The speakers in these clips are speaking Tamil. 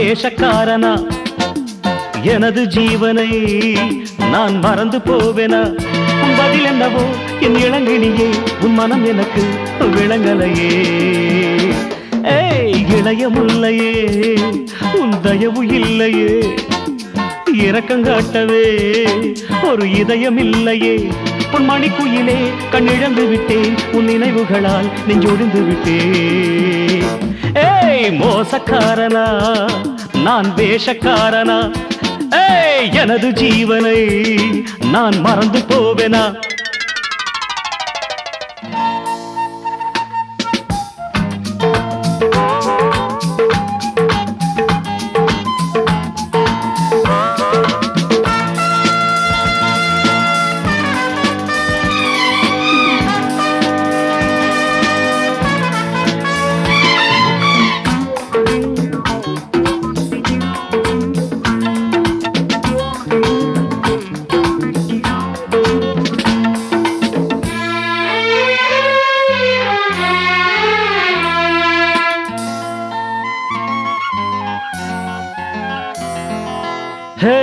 வேஷக்காரனா எனது ஜீவனை நான் மறந்து போவேனா உன் பதில் என்னவோ என் இளங்கினியே உன் மனம் எனக்கு விளங்கலையே ஏய் இளைய முல்லையே உன் தயவு இல்லையே இரக்கங்காட்டவே ஒரு இதயம் இல்லையே உன் மணிக்குயிலே கண்ணிழந்து விட்டேன் உன் நினைவுகளால் நெஞ்சொடிந்து விட்டேன் ஏய் மோசக்காரனா நான் வேஷக்காரனா ஏய் எனது ஜீவனை நான் மறந்து போவேனா ஹே,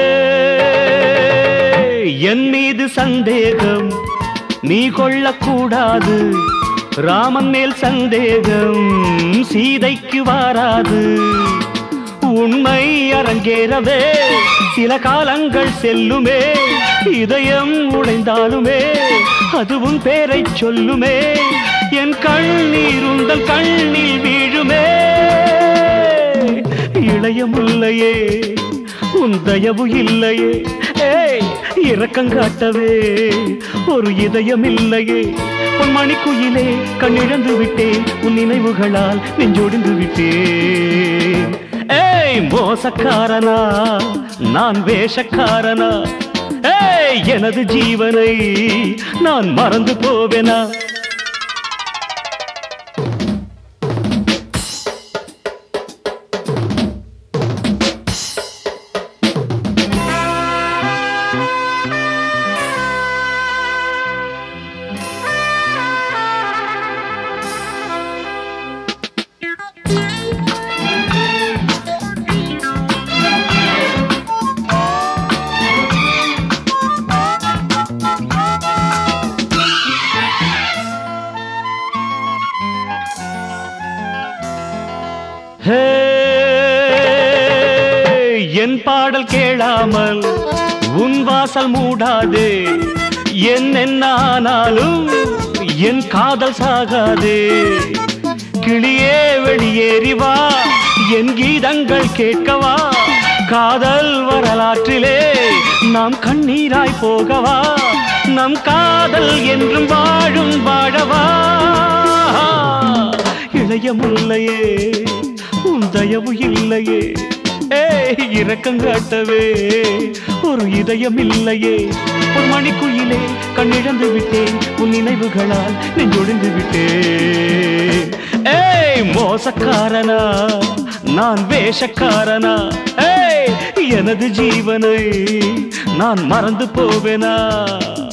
என் மீது சந்தேகம் நீ கொள்ளக்கூடாது ராமன் மேல் சந்தேகம் சீதைக்கு வாராது உண்மை அரங்கேறவே சில காலங்கள் செல்லுமே இதயம் உடைந்தாலுமே அதுவும் பேரை சொல்லுமே என் கண்ணீர் உந்தன் கண்ணில் வீழுமே இளைய முல்லையே உன் தயவு இல்லையே ஏய் இரக்கங்காட்டவே ஒரு இதயம் இல்லையே உன் மணிக்குயிலே கண்ணிழந்து விட்டேன் உன் நினைவுகளால் நெஞ்சொடிந்து விட்டேன் ஏய் மோசக்காரனா நான் வேஷக்காரனா ஏய் எனது ஜீவனை நான் மறந்து போவேனா ஹே, என் பாடல் கேளாமல் உன் வாசல் மூடாதே என் என்ன ஆனாலும் என் காதல் சாகாதே கிளியே வெளியேறி வா என் கீதங்கள் கேட்கவா காதல் வரலாற்றிலே நாம் கண்ணீராய் போகவா நம் காதல் என்றும் வாழும் வாழவா இளைய முல்லையே உன் தயவு இல்லையே ஏய் இரக்கங்காட்டவே ஒரு இதயம் இல்லையே ஒரு மணிக்குயிலே கண்ணிழந்து விட்டேன் உன் நினைவுகளால் நெஞ்சொடிந்து விட்டேன் ஏய் மோசக்காரனா நான் வேஷக்காரனா ஏய் எனது ஜீவனை நான் மறந்து போவேனா